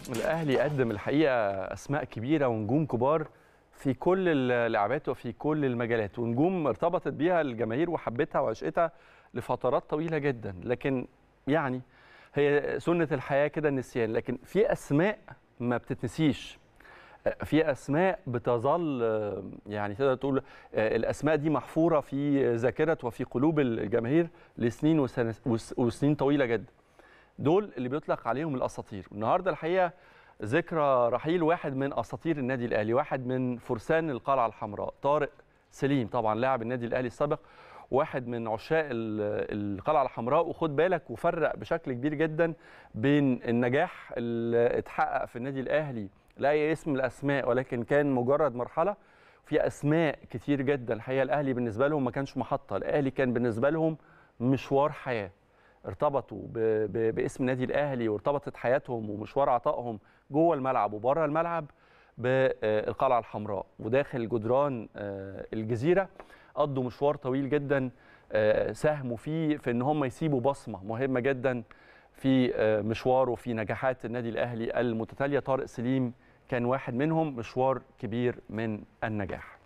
الاهلي قدم الحقيقه اسماء كبيره ونجوم كبار في كل اللعبات وفي كل المجالات ونجوم ارتبطت بيها الجماهير وحبتها وعشقتها لفترات طويله جدا لكن يعني هي سنه الحياه كده النسيان لكن في اسماء ما بتتنسيش في اسماء بتظل يعني تقدر تقول الاسماء دي محفوره في ذاكره وفي قلوب الجماهير لسنين وسنين طويله جدا دول اللي بيطلق عليهم الاساطير النهارده الحقيقه ذكرى رحيل واحد من اساطير النادي الاهلي واحد من فرسان القلعه الحمراء طارق سليم طبعا لاعب النادي الاهلي السابق واحد من عشاق القلعه الحمراء وخد بالك وفرق بشكل كبير جدا بين النجاح اللي اتحقق في النادي الاهلي لا اي اسم من الاسماء ولكن كان مجرد مرحله في اسماء كتير جدا الحقيقه الاهلي بالنسبه لهم ما كانش محطه الاهلي كان بالنسبه لهم مشوار حياه ارتبطوا باسم النادي الاهلي وارتبطت حياتهم ومشوار عطائهم جوه الملعب وبره الملعب بالقلعه الحمراء وداخل جدران الجزيره قضوا مشوار طويل جدا ساهموا فيه في ان هم يسيبوا بصمه مهمه جدا في مشواره في نجاحات النادي الاهلي المتتاليه طارق سليم كان واحد منهم مشوار كبير من النجاح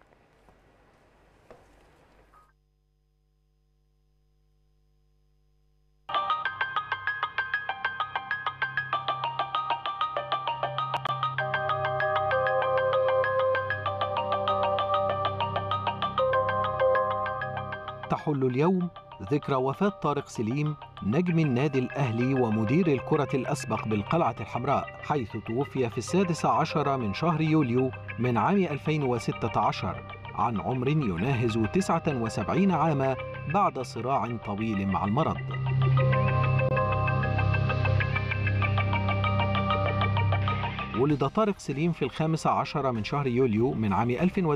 تحل اليوم ذكرى وفاة طارق سليم نجم النادي الأهلي ومدير الكرة الأسبق بالقلعة الحمراء حيث توفي في السادس عشر من شهر يوليو من عام 2016 عن عمر يناهز 79 عاما بعد صراع طويل مع المرض ولد طارق سليم في الخامس عشر من شهر يوليو من عام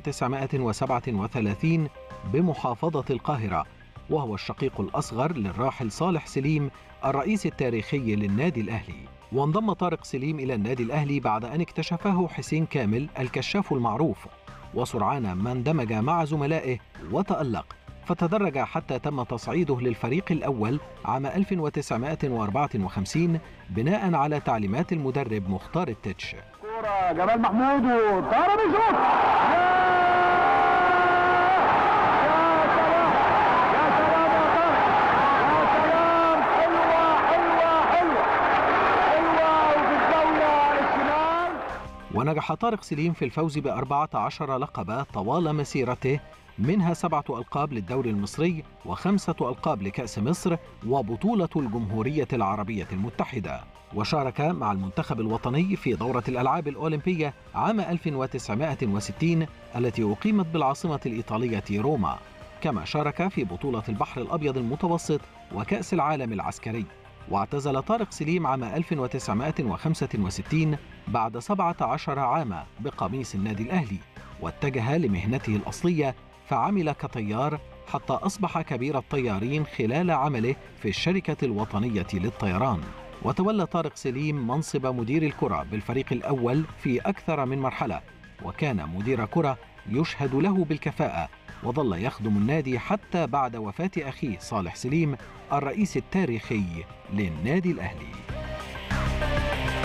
1937 بمحافظة القاهرة وهو الشقيق الأصغر للراحل صالح سليم الرئيس التاريخي للنادي الأهلي وانضم طارق سليم إلى النادي الأهلي بعد أن اكتشفه حسين كامل الكشاف المعروف وسرعان ما اندمج مع زملائه وتألق فتدرج حتى تم تصعيده للفريق الأول عام 1954 بناء على تعليمات المدرب مختار التتش كورة جمال محمود وطارق بيشوط ونجح طارق سليم في الفوز بأربعة عشر لقبا طوال مسيرته منها سبعة ألقاب للدوري المصري وخمسة ألقاب لكأس مصر وبطولة الجمهورية العربية المتحدة وشارك مع المنتخب الوطني في دورة الألعاب الأولمبية عام 1960 التي أقيمت بالعاصمة الإيطالية روما كما شارك في بطولة البحر الأبيض المتوسط وكأس العالم العسكري واعتزل طارق سليم عام 1965 بعد 17 عاما بقميص النادي الأهلي واتجه لمهنته الأصلية فعمل كطيار حتى أصبح كبير الطيارين خلال عمله في الشركة الوطنية للطيران وتولى طارق سليم منصب مدير الكرة بالفريق الأول في أكثر من مرحلة وكان مدير كرة يشهد له بالكفاءة وظل يخدم النادي حتى بعد وفاة أخيه صالح سليم الرئيس التاريخي للنادي الأهلي